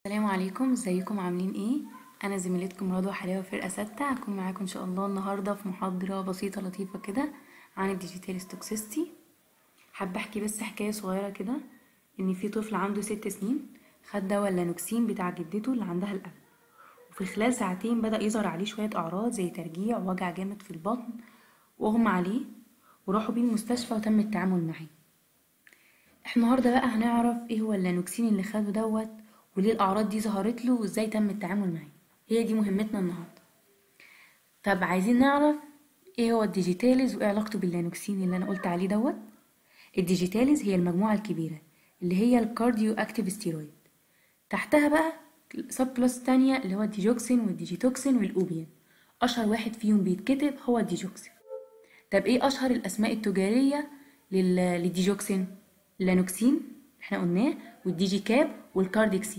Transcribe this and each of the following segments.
السلام عليكم ازيكم عاملين ايه انا زميلتكم رضوى حلاوه فرقه ستة هكون معاكم ان شاء الله النهارده في محاضره بسيطه لطيفه كده عن الديجيتال ستوكسيستي حابه احكي بس حكايه صغيره كده ان في طفل عنده ست سنين خد دواء اللانوكسين بتاع جدته اللي عندها القلب وفي خلال ساعتين بدا يظهر عليه شويه اعراض زي ترجيع ووجع جامد في البطن واغمى عليه وراحوا بيه المستشفى وتم التعامل معاه احنا النهارده بقى هنعرف ايه هو اللانوكسين اللي خده دوت وليه الاعراض دي ظهرت له وازاي تم التعامل معاه هي دي مهمتنا النهارده طب عايزين نعرف ايه هو الديجيتاليز وايه علاقته باللانوكسين اللي انا قلت عليه دوت الديجيتاليز هي المجموعه الكبيره اللي هي الكارديو اكتيف ستيرويد تحتها بقى سب كلاس تانية اللي هو الديجوكسين والديجيتوكسين والاوبيان اشهر واحد فيهم بيتكتب هو الديجوكسين طب ايه اشهر الاسماء التجاريه لل... للديجوكسين اللانوكسين احنا قلناه والديجي كاب والكاردكسين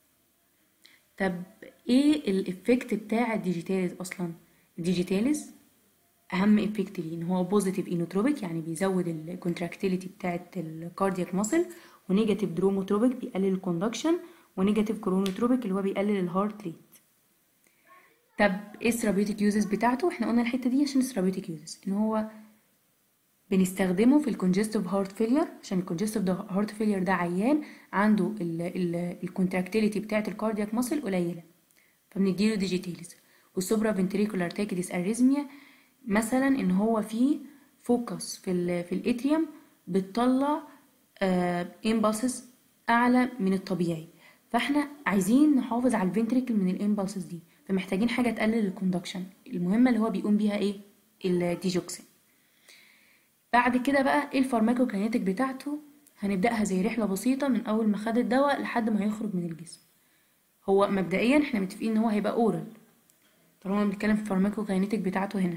طب ايه الافكت بتاع الديجيتاليز اصلا الديجيتاليز اهم افكت ليه ان هو بوزيتيف انوتروبيك يعني بيزود الكونتراكتيليتي بتاعه الكاردياك ماسل ونيجاتيف دروموتروبيك بيقلل الكوندكشن ونيجاتيف كرونوتروبيك اللي هو بيقلل الهارت ريت طب ايه الثيرابيوتيك يوزز بتاعته احنا قلنا الحته دي عشان الثيرابيوتيك يوزز ان هو بنستخدمه في الكونجستيف هارت فيلير عشان الكونجستيف هارت فيلير ده عيان عنده الكونتراكتيليتي بتاعه الكاردياك ماسل قليله فبنديله ديجيتاليز والسوبرا فنتريكولار تاكيديس اريزميا مثلا ان هو فيه فوكس في ال في الاتريوم بتطلع امبالسز اعلى من الطبيعي فاحنا عايزين نحافظ على الفنتريكل من الامبالسز دي فمحتاجين حاجه تقلل الكوندكشن المهمه اللي هو بيقوم بيها ايه الديجوكسين بعد كده بقى ايه الفارماكوكينيتيك بتاعته هنبداها زي رحله بسيطه من اول ما خد الدواء لحد ما هيخرج من الجسم هو مبدئيا احنا متفقين ان هو هيبقى اورال طالما بنتكلم في الفارماكوكينيتيك بتاعته هنا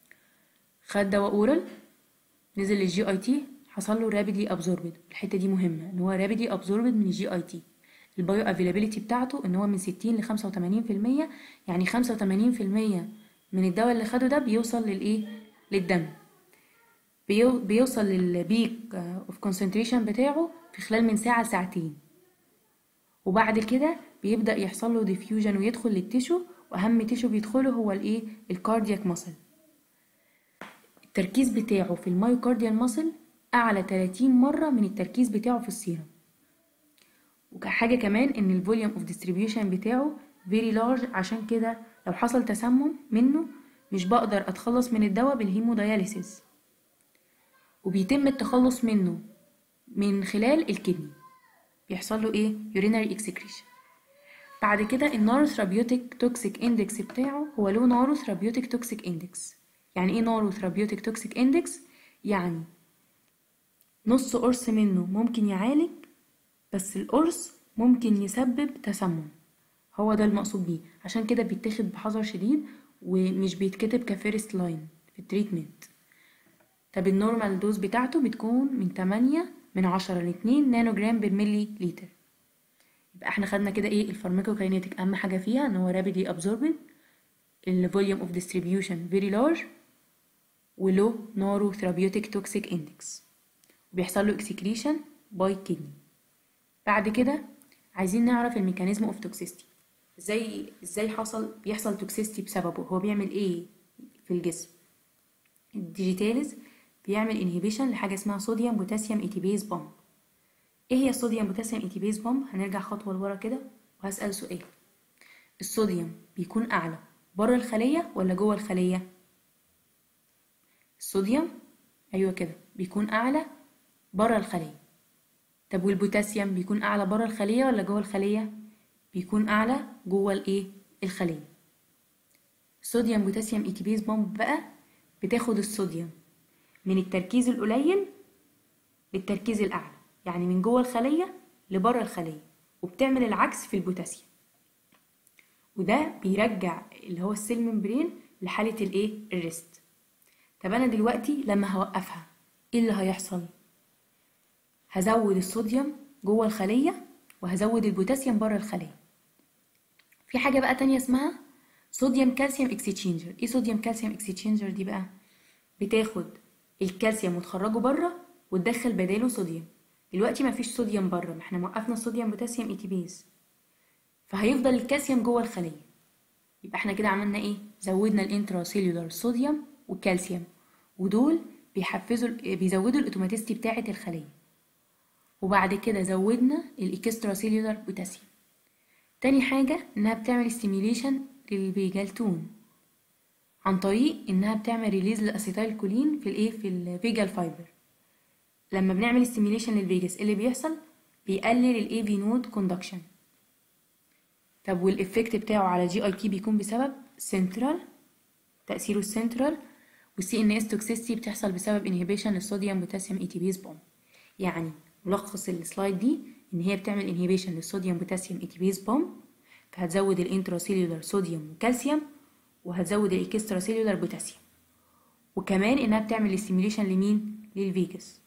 خد دواء اورال نزل للجي اي تي حصل له رابيدلي ابزوربد الحته دي مهمه ان هو رابيدلي ابزوربد من الجي اي تي البايو افيلابيليتي بتاعته ان هو من 60 ل 85% يعني 85% من الدواء اللي خده ده بيوصل للايه للدم بيو بيوصل للبيك اوف كونسنتريشن بتاعه في خلال من ساعة لساعتين وبعد كده بيبدأ يحصل له ديفيوجن ويدخل للتيشو واهم تيشو بيدخله هو الايه الكاردياك ماسل التركيز بتاعه في المايوكارديال ماسل اعلى 30 مرة من التركيز بتاعه في السيرم وحاجة كمان ان الفوليوم اوف ديستريبيوشن بتاعه فيري لارج عشان كده لو حصل تسمم منه مش بقدر اتخلص من الدواء بالهيمودياليسيس وبيتم التخلص منه من خلال الكدني بيحصل له ايه urinary excretion بعد كده النارو ثرابيوتيك توكسيك اندكس بتاعه هو له نارو ثرابيوتيك توكسيك اندكس يعني ايه نارو ثرابيوتيك توكسيك اندكس يعني نص قرص منه ممكن يعالج بس القرص ممكن يسبب تسمم هو ده المقصود بيه عشان كده بيتاخد بحذر شديد ومش بيتكتب كفيرست لاين في التريتمنت طب النورمال دوز بتاعته بتكون من 8 من 10 ل 2 نانو جرام بالملي لتر يبقى احنا خدنا كده ايه الفارماكوكاينيتيك اهم حاجه فيها ان هو رابيدلي ابزوربد الفوليوم اوف ديستريبيوشن فيري لارج ولو نارو ثيرابيوتيك توكسيك اندكس وبيحصل له اكسكريشن باي كدني بعد كده عايزين نعرف الميكانيزم اوف توكسيستي ازاي ازاي حصل بيحصل توكسيستي بسببه هو بيعمل ايه في الجسم الديجيتاليز بيعمل انهيبيشن لحاجه اسمها صوديوم بوتاسيوم ايتيبيز بامب ايه هي الصوديوم بوتاسيوم ايتيبيز بامب هنرجع خطوه لورا كده وهسال سؤال الصوديوم بيكون اعلى بره الخليه ولا جوه الخليه الصوديوم ايوه كده بيكون اعلى بره الخليه طب والبوتاسيوم بيكون اعلى بره الخليه ولا جوه الخليه بيكون اعلى جوه الايه الخليه الصوديوم بوتاسيوم ايتيبيز بامب بقى بتاخد الصوديوم من التركيز القليل للتركيز الأعلى يعني من جوه الخلية لبره الخلية وبتعمل العكس في البوتاسيوم وده بيرجع اللي هو السيل ممبرين لحالة الايه الريست طب انا دلوقتي لما هوقفها ايه اللي هيحصل هزود الصوديوم جوه الخلية وهزود البوتاسيوم بره الخلية في حاجة بقى تانية اسمها صوديوم كالسيوم اكسشينجر ايه صوديوم كالسيوم اكسشينجر دي بقى بتاخد الكالسيوم وتخرجه بره وتدخل بداله صوديوم دلوقتي مفيش صوديوم بره ما احنا موقفنا الصوديوم بوتاسيوم اي تي بيز فهيفضل الكالسيوم جوه الخليه يبقى احنا كده عملنا ايه زودنا الانتراسيلولار صوديوم والكالسيوم ودول بيحفزوا بيزودوا الاوتوماتيستي بتاعه الخليه وبعد كده زودنا الاكسترا سيلولار بوتاسيوم تاني حاجة انها بتعمل ستيميوليشن للفيجالتون عن طريق انها بتعمل ريليز للاسيتايل كولين في الايه في الفيجال فايبر لما بنعمل ستيميوليشن للفيجاس ايه اللي بيحصل بيقلل الاي في نود كوندكشن طب والإفكت بتاعه على جي اي تي بيكون بسبب سنترال تأثيره السنترال والسي ان اس توكسيستي بتحصل بسبب انهبيشن للصوديوم بوتاسيوم اي تي بيز بوم يعني ملخص السلايد دي ان هي بتعمل انهبيشن للصوديوم بوتاسيوم اي تي بيز بوم فهتزود الانتراسيلولار صوديوم وكالسيوم وهتزود الاكسترا سيلولار بوتاسيوم وكمان انها بتعمل ستيميوليشن لمين للفيجاس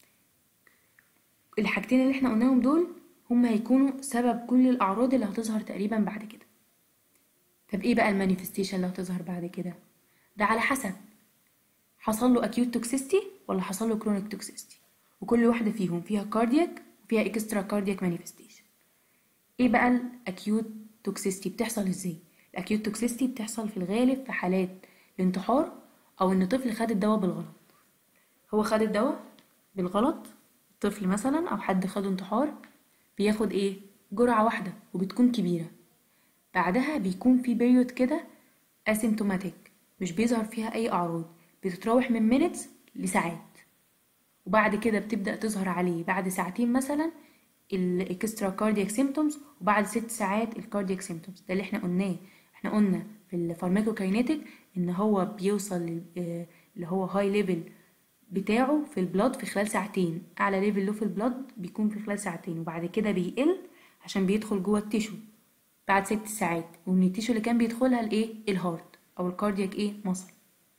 الحاجتين اللي احنا قلناهم دول هم هيكونوا سبب كل الأعراض اللي هتظهر تقريبا بعد كده طب ايه بقى المانيفستيشن اللي هتظهر بعد كده ده على حسب حصل له acute توكسيستي ولا حصل له chronic توكسيستي وكل واحدة فيهم فيها كاردياك وفيها اكسترا كاردياك مانيفستيشن ايه بقى الاكيوت توكسيستي بتحصل ازاي الاكيوت توكسيستي بتحصل في الغالب في حالات الانتحار او ان طفل خد الدواء بالغلط هو خد الدواء بالغلط طفل مثلا او حد خد انتحار بياخد ايه جرعة واحدة وبتكون كبيرة بعدها بيكون في بيريود كده اسيمتوماتيك مش بيظهر فيها اي اعراض بتتراوح من مينتس لساعات وبعد كده بتبدأ تظهر عليه بعد ساعتين مثلا الاكسترا كاردياك سيمتومز وبعد ست ساعات الكاردياك سيمتومز ده اللي احنا قلناه احنا قلنا في الفارماكوكاينيتك ان هو بيوصل اللي هو هاي ليفل بتاعه في البلاد في خلال ساعتين اعلى ليفل له في البلاد بيكون في خلال ساعتين وبعد كده بيقل عشان بيدخل جوه التيشو بعد ست ساعات ومن التيشو اللي كان بيدخلها الايه الهارت او الكاردياك ايه مصل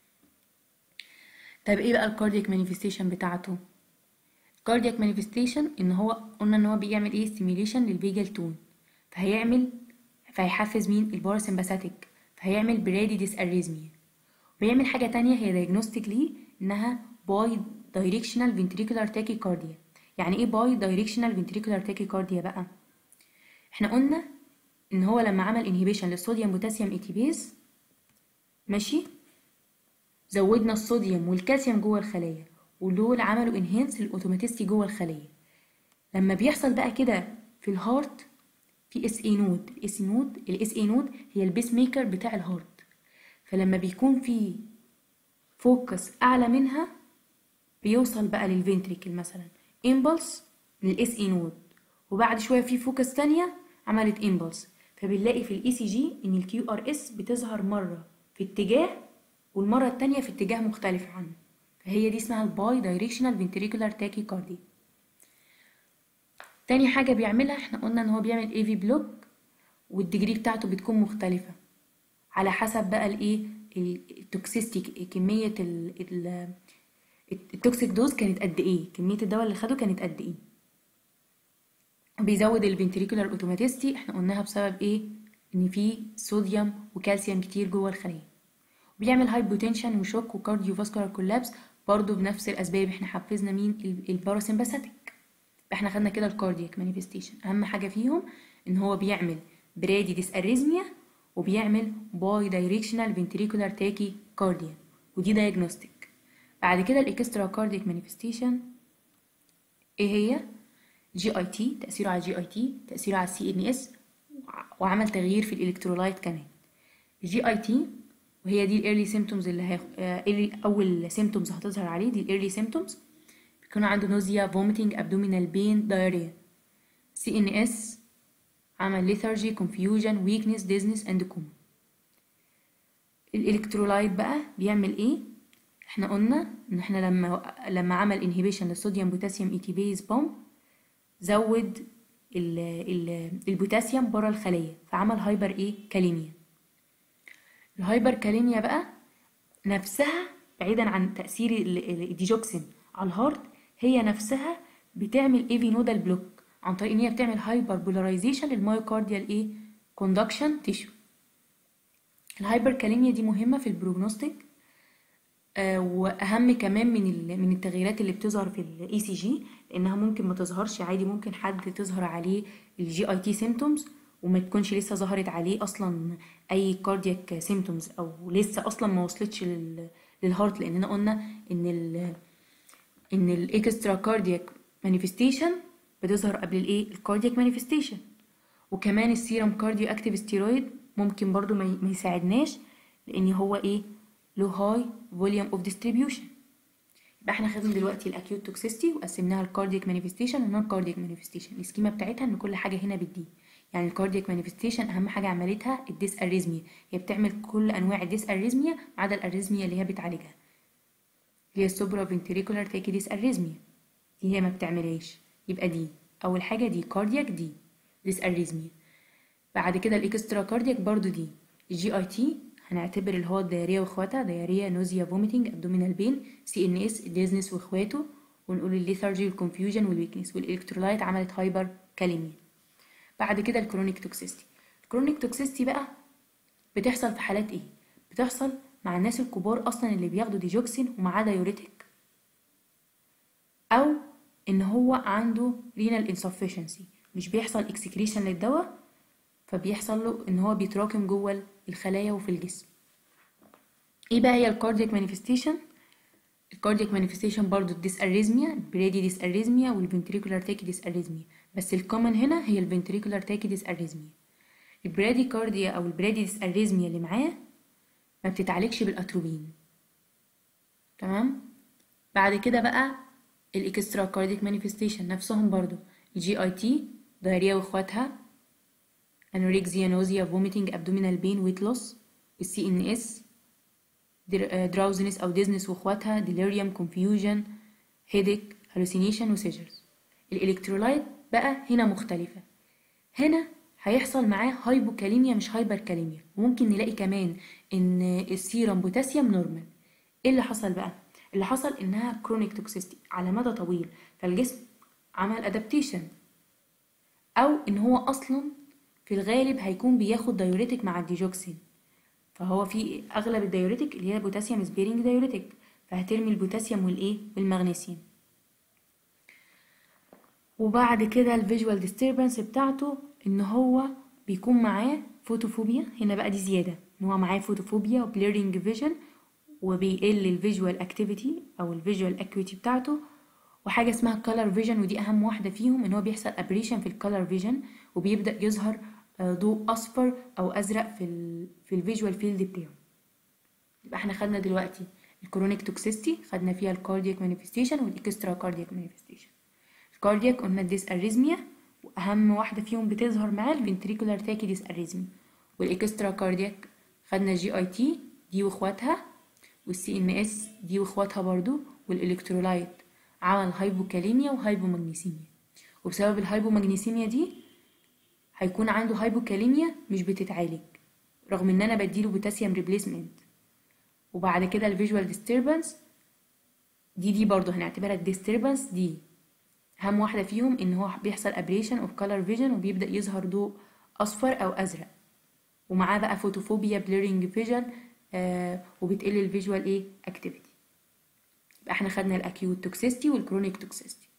طيب ايه بقى الكاردياك مانيفستيشن بتاعته الكاردياك مانيفستيشن ان هو قلنا ان هو بيعمل ايه ستيميوليشن للفيجال تون فهيعمل فهيحفز مين الباراسمباثيك فهيعمل برادي ديس اريزميا ويعمل حاجه تانية هي دايجنوستيك ليه انها باي دايركشنال فنتريكولار تاكيكارديا يعني ايه باي دايركشنال فنتريكولار تاكيكارديا بقى احنا قلنا ان هو لما عمل انهبيشن للصوديوم بوتاسيوم ايتيبيز ماشي زودنا الصوديوم والكالسيوم جوه الخلايا ودول عملوا انهانس للاوتوماتيستي جوه الخليه لما بيحصل بقى كده في الهارت في اس اي نود الاس اي نود الاس اي نود هي البيس ميكر بتاع الهارت فلما بيكون في فوكس اعلى منها بيوصل بقى للفنتريكل مثلا امبلس من الاس اي نود وبعد شويه في فوكس تانية عملت امبلس فبنلاقي في الاي سي جي ان الكيو ار اس بتظهر مره في اتجاه والمره التانية في اتجاه مختلف عنه فهي دي اسمها الباي دايركشنال فنتريكولار تاكيكاردي تاني حاجه بيعملها احنا قلنا ان هو بيعمل اي في بلوك والديجري بتاعته بتكون مختلفه على حسب بقى الايه التوكسيستي كميه ال التوكسيك دوز كانت قد ايه كميه الدواء اللي خده كانت قد ايه بيزود الفنتريكولار اوتوماتيستي احنا قلناها بسبب ايه ان في صوديوم وكالسيوم كتير جوه الخليه بيعمل هايبوتنشن وشوك وكارديو فاسكولار كولابس برضه بنفس الاسباب احنا حفزنا مين الباراسمباثيك احنا خدنا كده الكاردياك مانيفستيشن اهم حاجه فيهم ان هو بيعمل برادي ديس اريزميا وبيعمل باي دايركشنال فنتريكولار تاكي كارديا ودي دايجنوستيك بعد كده الاكسترا كاردياك مانيفستيشن ايه هي جي اي تي تاثيره على الجي اي تي تاثيره على السي ان اس وعمل تغيير في الالكترولايت كمان الجي اي تي وهي دي الايرلي سيمتومز اللي هي آه اول سيمتومز هتظهر عليه دي الايرلي سيمتومز بيكون عنده نوزيا فوميتنج ابدومينال بين دايريا سي ان اس عمل ليثارجي كونفيوجن ويكنس ديزنس اند كوما الالكترولايت بقى بيعمل ايه احنا قلنا ان احنا لما لما عمل انهبيشن للصوديوم بوتاسيوم اي تي بيز بوم زود ال ال البوتاسيوم بره الخليه فعمل هايبر ايه كاليميا الهايبر كاليميا بقى نفسها بعيدا عن تاثير الديجوكسين على الهارت هي نفسها بتعمل ايفي نودال بلوك عن طريق ان هي بتعمل هايبر بولاريزيشن للمايوكارديال ايه كوندكشن تيشو الهايبر كاليميا دي مهمه في البروجنوستيك آه واهم كمان من من التغييرات اللي بتظهر في الاي سي جي لانها ممكن ما تظهرش عادي ممكن حد تظهر عليه الجي اي تي سيمتومز وما تكونش لسه ظهرت عليه اصلا اي كاردياك سيمتومز او لسه اصلا ما وصلتش لل... للهارت لاننا قلنا ان ال ان الاكسترا كاردياك مانيفستيشن بتظهر قبل الايه الكاردياك مانيفستيشن وكمان السيرم كارديو اكتيف ستيرويد ممكن برضو ما ما يساعدناش لان هو ايه له هاي فوليوم اوف ديستريبيوشن يبقى احنا خدنا دلوقتي الاكيوت توكسيستي وقسمناها الكاردياك مانيفستيشن والنون كاردياك مانيفستيشن السكيما بتاعتها ان كل حاجه هنا بالدي يعني الكاردياك مانيفستيشن اهم حاجه عملتها الديس اريزميا هي بتعمل كل انواع الديس اريزميا ما عدا الاريزميا اللي هي بتعالجها اللي هي السوبرا فنتريكولار تاكيديس اريزميا دي هي ما بتعملهاش يبقى دي اول حاجه دي كاردياك دي ديس اريزميا بعد كده الاكسترا كاردياك برضو دي الجي اي تي هنعتبر اللي هو الدياريه واخواتها دياريه نوزيا فوميتنج ابدومينال بين سي ان اس الديزنس واخواته ونقول الليثارجي والكونفيوجن والويكنس والالكترولايت عملت هايبر كاليميا بعد كده الكرونيك توكسيستي الكرونيك توكسيستي بقى بتحصل في حالات ايه بتحصل مع الناس الكبار اصلا اللي بياخدوا ديجوكسين ومعاه دايوريتك او ان هو عنده رينال insufficiency مش بيحصل اكسكريشن للدواء فبيحصل له ان هو بيتراكم جوه الخلايا وفي الجسم ايه بقى هي الكاردياك مانيفستيشن الكاردياك مانيفستيشن برضو الديس اريزميا البريدي ديس اريزميا والفنتريكولار تاكي ديس اريزميا بس الكومن هنا هي الفنتريكولار تاكي ديس اريزميا البرادي كارديا او البرادي ديس اريزميا اللي معاه ما بتتعالجش بالاتروبين تمام بعد كده بقى الاكسترا كارديك مانيفستيشن نفسهم برضو الجي اي تي دايريا واخواتها انوركسيا نوزيا فوميتنج ابدومينال بين ويت لوس السي ان اس دراوزنس او ديزنس واخواتها ديليريوم كونفيوجن هيديك هالوسينيشن وسيجرز الالكترولايت بقى هنا مختلفة هنا هيحصل معاه هايبوكاليميا مش هايبركاليميا وممكن نلاقي كمان ان السيرم بوتاسيوم نورمال ايه اللي حصل بقى اللي حصل انها كرونيك توكسيستي على مدى طويل فالجسم عمل ادابتيشن او ان هو اصلا في الغالب هيكون بياخد دايوريتك مع الديجوكسين فهو في اغلب الدايوريتك اللي هي بوتاسيوم سبيرنج دايوريتك فهترمي البوتاسيوم والايه والمغنيسيوم وبعد كده الفيجوال ديستربنس بتاعته ان هو بيكون معاه فوتوفوبيا هنا بقى دي زياده ان هو معاه فوتوفوبيا وبليرنج فيجن وبيقل الفيجوال اكتيفيتي او الفيجوال اكويتي بتاعته وحاجه اسمها كولر فيجن ودي اهم واحده فيهم ان هو بيحصل ابريشن في الكولر فيجن وبيبدا يظهر ضوء اصفر او ازرق في ال في الفيجوال فيلد بتاعه يبقى احنا خدنا دلوقتي الكرونيك توكسيستي خدنا فيها الكاردياك مانيفستيشن والاكسترا كاردياك مانيفستيشن الكاردياك قلنا الديس اريزميا واهم واحده فيهم بتظهر معاه الفنتريكولار تاكي ديس اريزميا والاكسترا كاردياك خدنا جي اي تي دي واخواتها والسي ان اس دي واخواتها برضو والالكترولايت عمل هايبوكاليميا وهايبومagنيسيميا وبسبب الهايبومagنيسيميا دي هيكون عنده هايبوكاليميا مش بتتعالج رغم ان انا بديله بوتاسيوم ريبليسمنت وبعد كده الفيجوال ديستربنس دي دي برضو هنعتبرها الديستربنس دي اهم واحده فيهم ان هو بيحصل ابريشن اوف كولر فيجن وبيبدا يظهر ضوء اصفر او ازرق ومعاه بقى فوتوفوبيا بليرنج فيجن آه وبتقل الفيجوال ايه اكتيفيتي يبقى احنا خدنا الاكيوت توكسيستي والكرونيك توكسيستي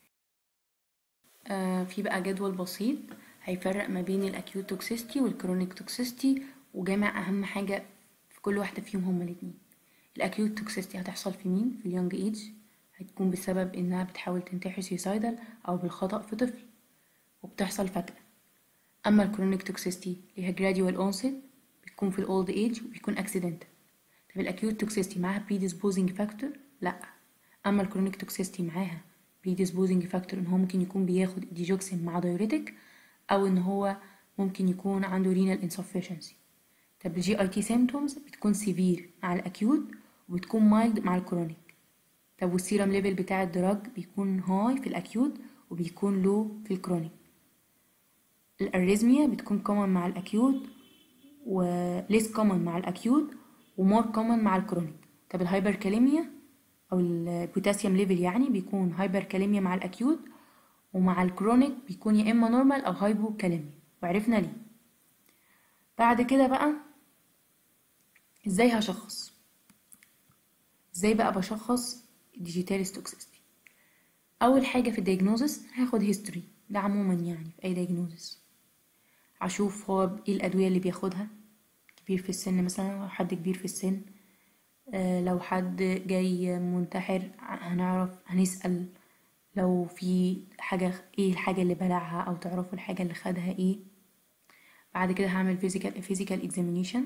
آه في بقى جدول بسيط هيفرق ما بين الاكيوت توكسيستي والكرونيك توكسيستي وجامع اهم حاجه في كل واحده فيهم هما الاتنين الاكيوت توكسيستي هتحصل في مين في اليونج ايج هتكون بسبب انها بتحاول تنتحر سيسايدال او بالخطأ في طفل وبتحصل فجأة اما الكرونيك توكسيستي اللي هي جراديوال اونست بتكون في الاولد ايج وبيكون اكسيدنتال طب الاكيوت توكسيستي معاها predisposing فاكتور لا اما الكرونيك توكسيستي معاها predisposing فاكتور ان هو ممكن يكون بياخد ديجوكسين مع دايوريتك او ان هو ممكن يكون عنده renal insufficiency طب الجي اي تي symptoms بتكون سيفير مع الاكيوت وبتكون مايلد مع الكرونيك طب والسيرم ليفل بتاع الدراج بيكون هاي في الاكيوت وبيكون لو في الكرونيك الاريزميا بتكون كومن مع الاكيوت وليس كومن مع الاكيوت ومور كومن مع الكرونيك طب الهايبركاليميا او البوتاسيوم ليفل يعني بيكون هايبركاليميا مع الاكيوت ومع الكرونيك بيكون يا اما نورمال او هايبوكاليميا وعرفنا ليه بعد كده بقى ازاي هشخص ازاي بقى بشخص الديجيتال توكسيستي اول حاجه في الدياجنوزس هاخد هيستوري ده عموما يعني في اي دياجنوزس هشوف هو ايه الادويه اللي بياخدها كبير في السن مثلا لو حد كبير في السن آه، لو حد جاي منتحر هنعرف هنسأل لو في حاجة ايه الحاجة اللي بلعها او تعرفوا الحاجة اللي خدها ايه بعد كده هعمل physical physical examination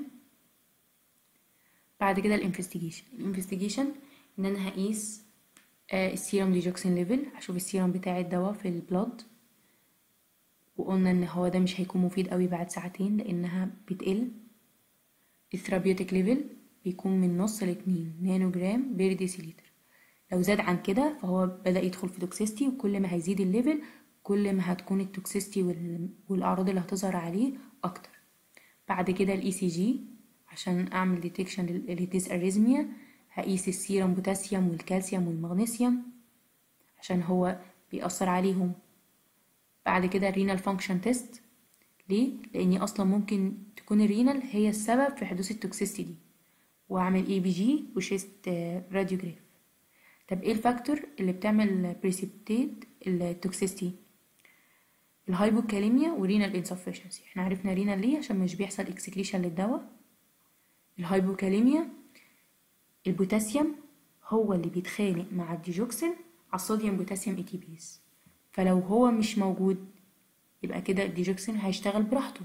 بعد كده الانفستيجيشن الانفستيجيشن ان انا هقيس آه، السيرم ديجوكسين ليفل هشوف السيرم بتاع الدواء في البلاد وقلنا ان هو ده مش هيكون مفيد قوي بعد ساعتين لانها بتقل الثرابيوتيك ليفل بيكون من نص لاتنين نانو جرام بير ديسيليتر لو زاد عن كده فهو بدأ يدخل في توكسيستي وكل ما هيزيد الليفل كل ما هتكون التوكسيستي وال- والأعراض اللي هتظهر عليه أكتر بعد كده الاي سي جي عشان أعمل ديتكشن للديس أريزميا هقيس السيرم بوتاسيوم والكالسيوم والمغنيسيوم عشان هو بيأثر عليهم بعد كده الرينال فانكشن تيست ليه لاني اصلا ممكن تكون الرينال هي السبب في حدوث التوكسيستي دي واعمل اي بي جي وشيست راديوجراف طب ايه الفاكتور اللي بتعمل بريسبتيت التوكسيستي الهايبوكاليميا ورينال انسفشنسي احنا عرفنا رينال ليه عشان مش بيحصل اكسكريشن للدواء الهايبوكاليميا البوتاسيوم هو اللي بيتخانق مع الديجوكسين على الصوديوم بوتاسيوم اي تي بيز فلو هو مش موجود يبقى كده الديجوكسين هيشتغل براحته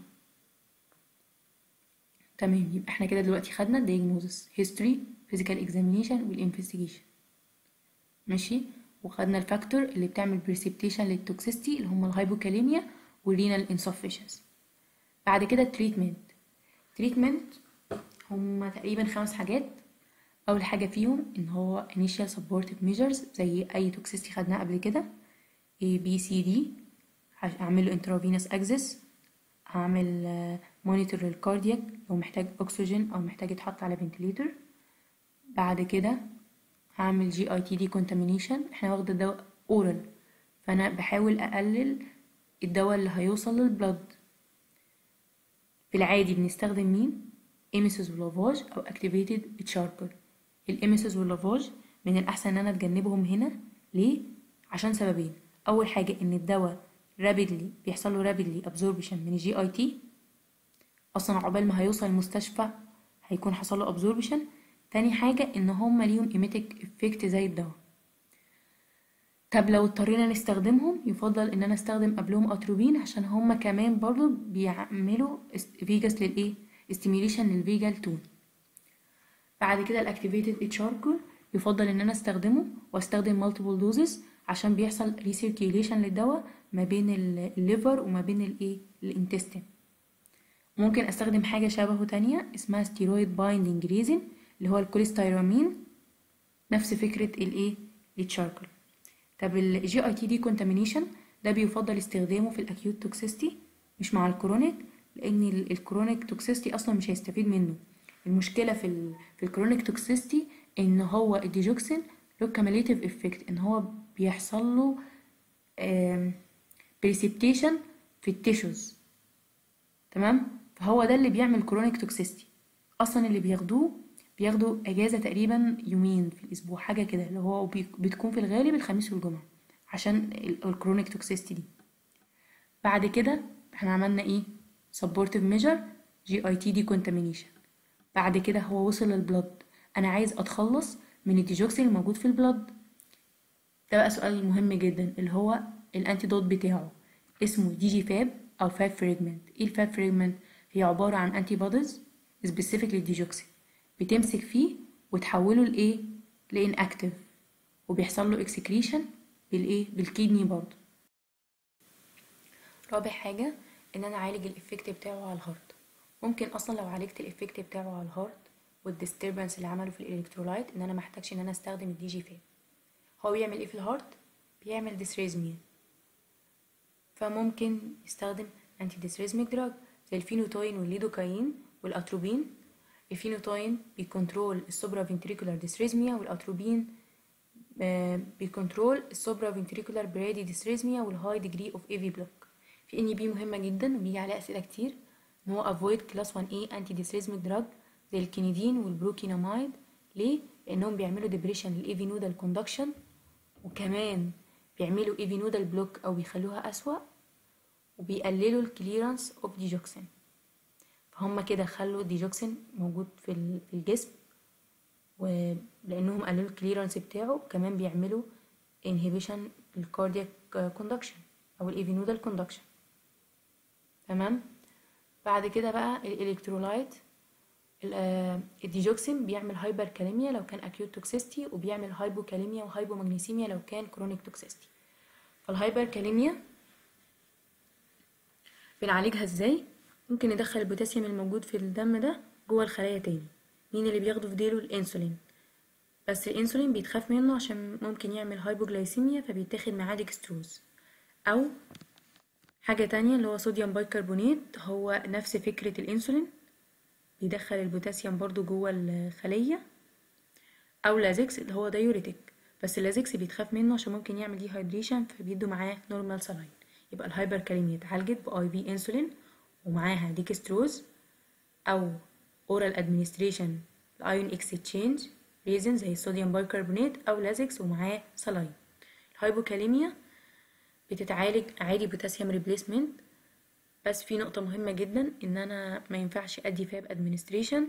تمام يبقى احنا كده دلوقتي خدنا الدياجنوزس هيستوري فيزيكال اكزامينيشن والانفستيجيشن ماشي وخدنا الفاكتور اللي بتعمل بريسبتيشن للتوكسيستي اللي هم الهايبوكاليميا والرينال انسفشنسي بعد كده التريتمنت تريتمنت هم تقريبا خمس حاجات اول حاجه فيهم ان هو initial supportive measures زي اي توكسيستي خدناه قبل كده A B C D هعمل له intravenous access هعمل مونيتور للكاردياك لو محتاج اكسجين او محتاج يتحط على فنتليتر بعد كده هعمل جي اي تي دي كونتامينيشن احنا واخده الدواء اورال فانا بحاول اقلل الدواء اللي هيوصل للبلد في العادي بنستخدم مين ايميسيس ولافاج او اكتيفيتد تشاركل الايميسيس واللافاج من الاحسن ان انا اتجنبهم هنا ليه عشان سببين اول حاجه ان الدواء رابيدلي بيحصل له رابيدلي ابزوربشن من الجي اي تي اصلا عقبال ما هيوصل المستشفى هيكون حصل له ابزوربشن تاني حاجه ان هما ليهم ايميتك افكت زي الدواء طب لو اضطرينا نستخدمهم يفضل ان انا استخدم قبلهم اتروبين عشان هما كمان برضو بيعملوا فيجاس للايه استيميليشن للفيجال تون بعد كده الاكتيفيتد اتشاركول يفضل ان انا استخدمه واستخدم مالتيبل دوزز عشان بيحصل ريسيركيوليشن للدواء ما بين الليفر وما بين الايه الانتستين ممكن استخدم حاجه شبهه تانية اسمها ستيرويد بايندينج ريزن اللي هو الكوليستيرامين نفس فكره الايه التشاركل طب الجي اي تي دي كونتامينيشن ده بيفضل استخدامه في الاكيوت توكسيستي مش مع الكرونيك لان الكرونيك توكسيستي اصلا مش هيستفيد منه المشكله في ال في الكرونيك توكسيستي ان هو الديجوكسين له كاميليتيف افكت ان هو بيحصل له بريسبتيشن في التيشوز تمام فهو ده اللي بيعمل كرونيك توكسيستي اصلا اللي بياخدوه بياخدوا اجازه تقريبا يومين في الاسبوع حاجه كده اللي هو بتكون في الغالب الخميس والجمعه عشان الكرونيك توكسيستي دي بعد كده احنا عملنا ايه سبورتيف ميجر جي اي تي دي كونتامينيشن بعد كده هو وصل للبلد انا عايز اتخلص من الديجوكسين الموجود في البلد ده بقى سؤال مهم جدا اللي هو الانتيدوت بتاعه اسمه دي جي فاب او فاب فريجمنت ايه الفاب فريجمنت هي عباره عن انتي بوديز سبيسيفيك للديجوكسين بتمسك فيه وتحوله لايه لان اكتف وبيحصل له اكسكريشن بالايه بالكيدني برضه رابع حاجه ان انا اعالج الافكت بتاعه على الهارت ممكن اصلا لو عالجت الافكت بتاعه على الهارت والديستربنس اللي عمله في الالكترولايت ان انا محتاجش ان انا استخدم الدي جي فاب هو بيعمل ايه في الهارت بيعمل ديسريزميا فممكن يستخدم انتي ديسريزميك دراج زي الفينوتوين والليدوكاين والاتروبين الفينوتوين بيكنترول السوبرا فنتريكولار ديسريزميا والاتروبين بيكنترول السوبرا فنتريكولار برادي ديسريزميا والهاي ديجري اوف اي في بلوك في ان بي مهمه جدا وبيجي عليها اسئله كتير ان هو افويد كلاس 1 اي انتي ديسريزميك دراج زي الكينيدين والبروكينامايد ليه لانهم بيعملوا ديبريشن للايفي نودال كوندكشن وكمان بيعملوا ايفي نودال بلوك او بيخلوها اسوا وبيقللوا الكليرانس اوف ديجوكسين فهم كده خلوا الديجوكسين موجود في ال- في الجسم ولانهم قللوا الكليرانس بتاعه كمان بيعملوا انهبيشن الكاردياك كوندكشن او الايفينودال كوندكشن تمام بعد كده بقى الالكترولايت ال- آه، الديجوكسين بيعمل هايبر كاليميا لو كان اكيوت توكسيستي وبيعمل هايبوكاليميا وهايبومagنيسيميا لو كان كرونيك توكسيستي فالهايبر كاليميا بنعالجها ازاي ممكن ندخل البوتاسيوم الموجود في الدم ده جوه الخلايا تاني مين اللي بياخده في ديله الانسولين بس الانسولين بيتخاف منه عشان ممكن يعمل هايبوجلايسيميا فبيتاخد معاه ديكستروز او حاجة تانية اللي هو صوديوم بايكربونات هو نفس فكرة الانسولين بيدخل البوتاسيوم برضو جوه الخلية او لازكس اللي هو دايوريتك بس اللازكس بيتخاف منه عشان ممكن يعمل ديهايدريشن فبيدوا معاه نورمال سلاين يبقى الهايبر كاليميا اتعالجت باي في انسولين ومعاها ديكستروز او اورال ادمنستريشن الايون اكستشينج ريزن زي الصوديوم بايكربونات او لازكس ومعاه سلاين الهايبوكاليميا بتتعالج عادي بوتاسيوم ريبليسمنت بس في نقطة مهمة جدا ان انا ما ينفعش ادي فاب ادمنستريشن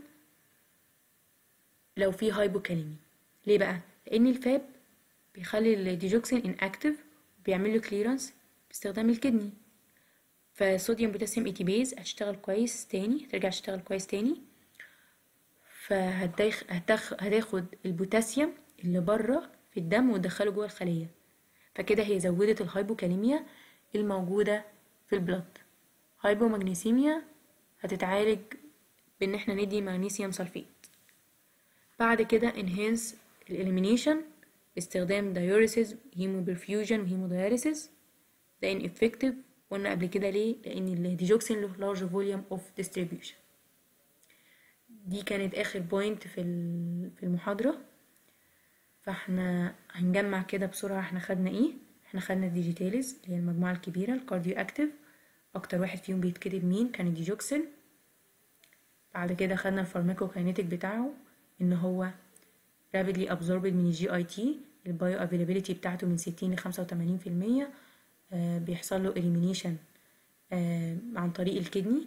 لو في هايبوكاليميا ليه بقى لان الفاب بيخلي الديجوكسين ان اكتف وبيعمل له كليرنس باستخدام الكدني فصوديوم بوتاسيوم ايتيبيز هتشتغل كويس تاني هترجع تشتغل كويس تاني فهتدخ... هتخ... هتاخد البوتاسيوم اللي بره في الدم وتدخله جوه الخلية فكده هي زودت الهايبوكاليميا الموجودة في البلد هايبومagنيسيميا هتتعالج بان احنا ندي مغنيسيوم سلفيت بعد كده enhance الإليمينيشن باستخدام diuresis هيموبرفيوجن وهيمودياليسيس ده ineffective قلنا قبل كده ليه لأن الديجوكسين له large volume of distribution دي كانت آخر بوينت في ال- في المحاضرة فاحنا هنجمع كده بسرعة احنا خدنا ايه احنا خدنا الديجيتاليز اللي هي المجموعة الكبيرة الكارديو اكتيف اكتر واحد فيهم بيتكتب مين كان الديجوكسين بعد كده خدنا الفارماكوكاينيتيك بتاعه ان هو rapidly absorbed من الجي اي تي البايو افيلابيليتي بتاعته من 60 ل 85 في المية بيحصل له elimination آه، عن طريق الكدني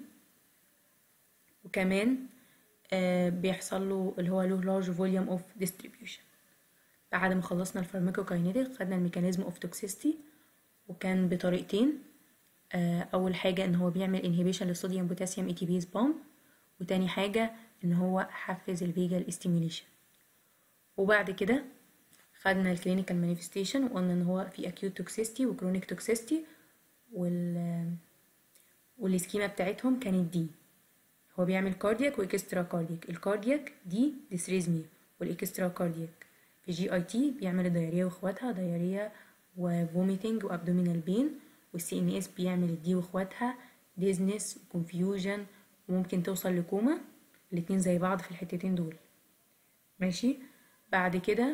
وكمان آه، بيحصل له اللي هو له large volume of distribution بعد ما خلصنا الفارماكوكاينيتيك خدنا الميكانيزم اوف توكسيستي وكان بطريقتين آه، اول حاجه ان هو بيعمل انهبيشن للصوديوم بوتاسيوم اي تي بيز بامب وتاني حاجه ان هو حفز الفيجال استيميوليشن وبعد كده خدنا الكلينيكال مانيفستيشن وقلنا ان هو في اكيوت توكسيستي وكرونيك توكسيستي وال والسكيما بتاعتهم كانت دي هو بيعمل كاردياك واكسترا كاردياك الكاردياك دي ديسريزميا والاكسترا كاردياك في جي اي تي بيعمل الدياريه واخواتها دياريه وفوميتنج وابدومينال بين والسي ان اس بيعمل الدي واخواتها ديزنس وكونفيوجن وممكن توصل لكوما الاتنين زي بعض في الحتتين دول ماشي بعد كده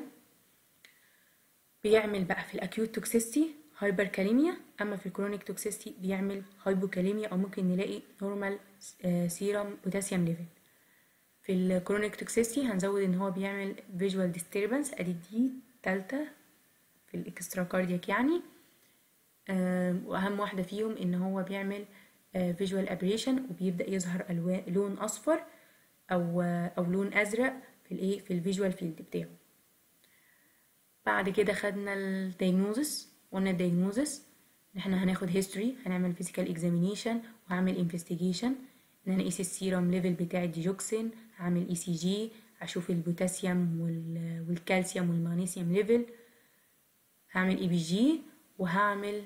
بيعمل بقى في الاكيوت توكسيستي هايبركاليميا اما في الكرونيك توكسيستي بيعمل هايبوكاليميا او ممكن نلاقي نورمال سيرم بوتاسيوم ليفل في الكرونيك توكسيستي هنزود ان هو بيعمل فيجوال ديستربنس ادي دي تالتة في الاكسترا كاردياك يعني آه، واهم واحده فيهم ان هو بيعمل فيجوال ابريشن وبيبدا يظهر الوان لون اصفر او او لون ازرق في الايه في الفيجوال فيلد بتاعه بعد كده خدنا الدايجنوزس قلنا الدايجنوزس ان احنا هناخد هيستوري هنعمل فيزيكال اكزامينيشن وهعمل انفستيجيشن ان انا اقيس السيرم ليفل بتاع الديجوكسين هعمل اي سي جي هشوف البوتاسيوم وال- والكالسيوم والمغنيسيوم ليفل هعمل اي بي جي وهعمل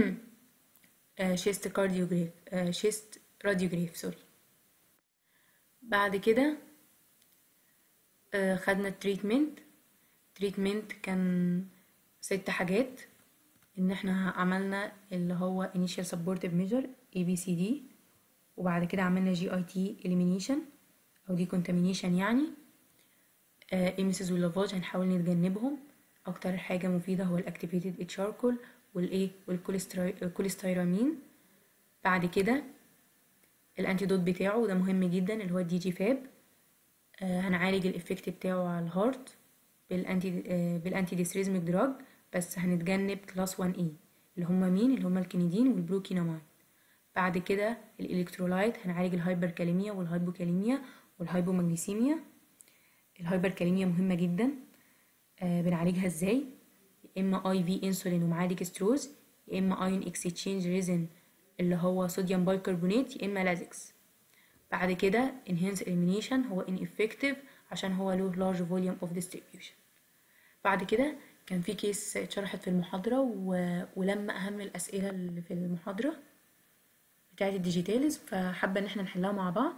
شيست كارديوجراف شيست راديوجراف سوري بعد كده آه، خدنا التريتمنت تريتمنت كان ست حاجات ان احنا عملنا اللي هو initial supportive measure ABCD وبعد كده عملنا GIT elimination او decontamination يعني ايميسيس واللافاج هنحاول نتجنبهم اكتر حاجة مفيدة هو الاكتيفيتد اتشاركول والايه والكوليستيرامين بعد كده الانتيدوت بتاعه وده مهم جدا اللي هو الدي جي فاب آه هنعالج الافكت بتاعه على الهارت بالانتي آه بالانتي ديسريزميك دراج بس هنتجنب كلاس 1 اي اللي هما مين اللي هما الكينيدين والبروكينامايد بعد كده الالكترولايت هنعالج الهايبركاليميا والهايبوكاليميا والهايبومagنيسيميا الهايبركاليميا مهمة جدا آه بنعالجها ازاي يا اما اي في انسولين ومعاه ديكستروز يا اما ايون اكسشينج ريزن اللي هو صوديوم بايكربونات يا اما لازكس بعد كده enhance elimination هو ineffective عشان هو له large volume of distribution بعد كده كان في كيس اتشرحت في المحاضرة و... ولما أهم الأسئلة اللي في المحاضرة بتاعة الديجيتالز فحابة إن احنا نحلها مع بعض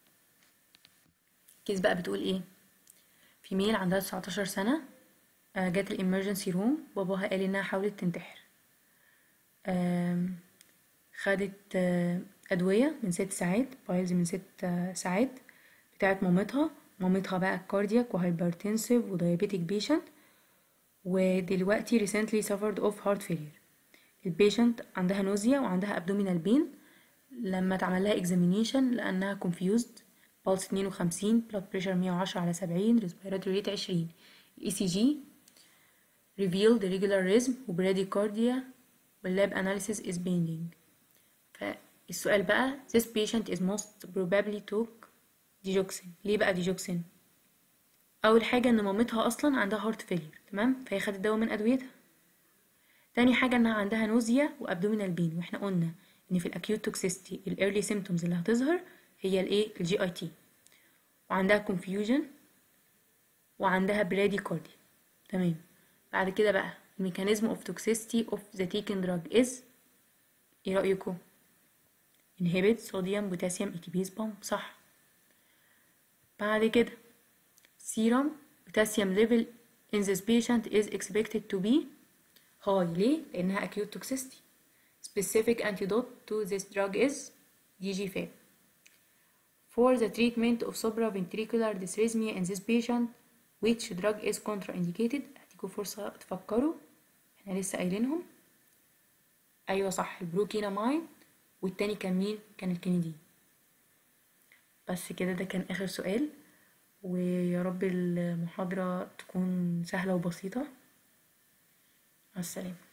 الكيس بقى بتقول ايه في ميل عندها 19 سنة آه، جات الامرجنسي روم باباها قال انها حاولت تنتحر آم، خدت آه، أدوية من ست ساعات بايلز من ست آه، ساعات بتاعت مامتها مامتها بقى كاردياك وهايبرتنسيف ودايابيتك بيشنت ودلوقتي recently suffered of heart failure البيشنت عندها نوزيا وعندها abdominal pain لما اتعمل لها examination لأنها confused pulse 52 blood pressure 110 على 70 respiratory rate 20 ECG revealed irregular rhythm وبراديكارديا واللاب analysis is pending فالسؤال بقى this patient is most probably took digoxin ليه بقى digoxin اول حاجه ان مامتها اصلا عندها هارت فيلير تمام فهي خدت دواء من ادويتها تاني حاجه انها عندها نوزيا وابدومينال بين واحنا قلنا ان في الاكيوت توكسيستي الايرلي سيمتومز اللي هتظهر هي الايه الجي اي تي وعندها كونفيوجن وعندها براديكارديا تمام بعد كده بقى الميكانيزم اوف توكسيستي اوف ذا تيكن دراج از ايه رايكم inhibit صوديوم بوتاسيوم اكيبيز بامب صح بعد كده serum potassium level in this patient is expected to be high ليه؟ لأنها acute toxicity specific antidote to this drug is DGFAP for the treatment of supraventricular dysrhythmia in this patient which drug is contraindicated هديكوا فرصة تفكروا احنا لسه قايلينهم أيوة صح البروكيناماين والتاني كان مين؟ كان الكندين بس كده ده كان آخر سؤال ويا رب المحاضرة تكون سهلة وبسيطة مع السلامة